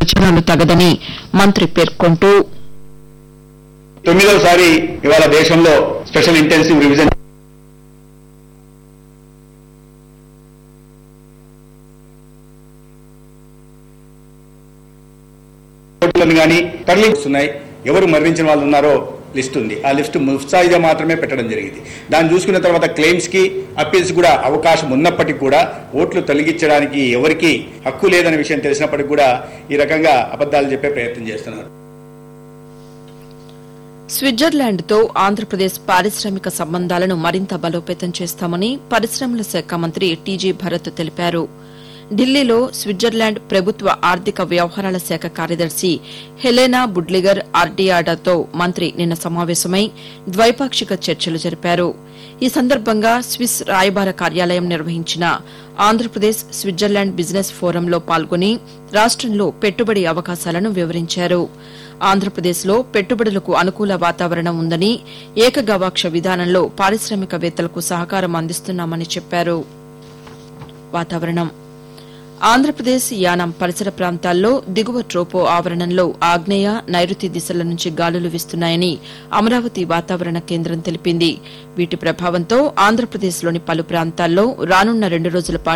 ప్రచారాలు తగదని మంత్రి పేర్కొంటూ తొమ్మిదవసారి ఇవాళ దేశంలో స్పెషల్ ఇంటెన్సివ్ రివిజన్ కోట్లను కానీ తరలిస్తున్నాయి ఎవరు మరణించిన వాళ్ళు ఉన్నారో లిస్ట్ ఉంది ఆ లిస్ట్ ముఫ్సాయిగా మాత్రమే పెట్టడం జరిగింది దాన్ని చూసుకున్న తర్వాత క్లెయిమ్స్ కి అప్పీల్స్ కూడా అవకాశం ఉన్నప్పటికీ కూడా ఓట్లు తొలగించడానికి ఎవరికి హక్కు లేదనే విషయం తెలిసినప్పటికీ కూడా ఈ రకంగా అబద్ధాలు చెప్పే ప్రయత్నం చేస్తున్నారు స్విట్జర్లాండ్తో ఆంధ్రప్రదేశ్ పారిశ్రామిక సంబంధాలను మరింత బలోపేతం చేస్తామని పరిశ్రమల శాఖ మంత్రి టీజీ భరత్ తెలిపారు ఢిల్లీలో స్విట్జర్లాండ్ ప్రభుత్వ ఆర్థిక వ్యవహారాల శాఖ కార్యదర్శి హెలెనా బుడ్లిగర్ ఆర్డియాడాతో మంత్రి నిన్న సమావేశమై ద్వైపాక్షిక చర్చలు జరిపారు ఈ సందర్భంగా స్విస్ రాయబార కార్యాలయం నిర్వహించిన ఆంధ్రప్రదేశ్ స్విట్జర్లాండ్ బిజినెస్ ఫోరంలో పాల్గొని రాష్టంలో పెట్టుబడి అవకాశాలను వివరించారు ఆంధ్రప్రదేశ్లో పెట్టుబడులకు అనుకూల వాతావరణం ఉందని ఏకగవాక్ష విధానంలో పారిశ్రామికవేత్తలకు సహకారం అందిస్తున్నామని చెప్పారు వాతావరణం ఆంధ్రప్రదేశ్ యానం పరిసర ప్రాంతాల్లో దిగువ ట్రోపో ఆవరణంలో ఆగ్నేయ నైరుతి దిశల నుంచి గాలులు వీస్తున్నాయని అమరావతి వాతావరణ కేంద్రం తెలిపింది వీటి ప్రభావంతో ఆంధ్రప్రదేశ్లోని పలు ప్రాంతాల్లో రానున్న రెండు రోజుల పాటు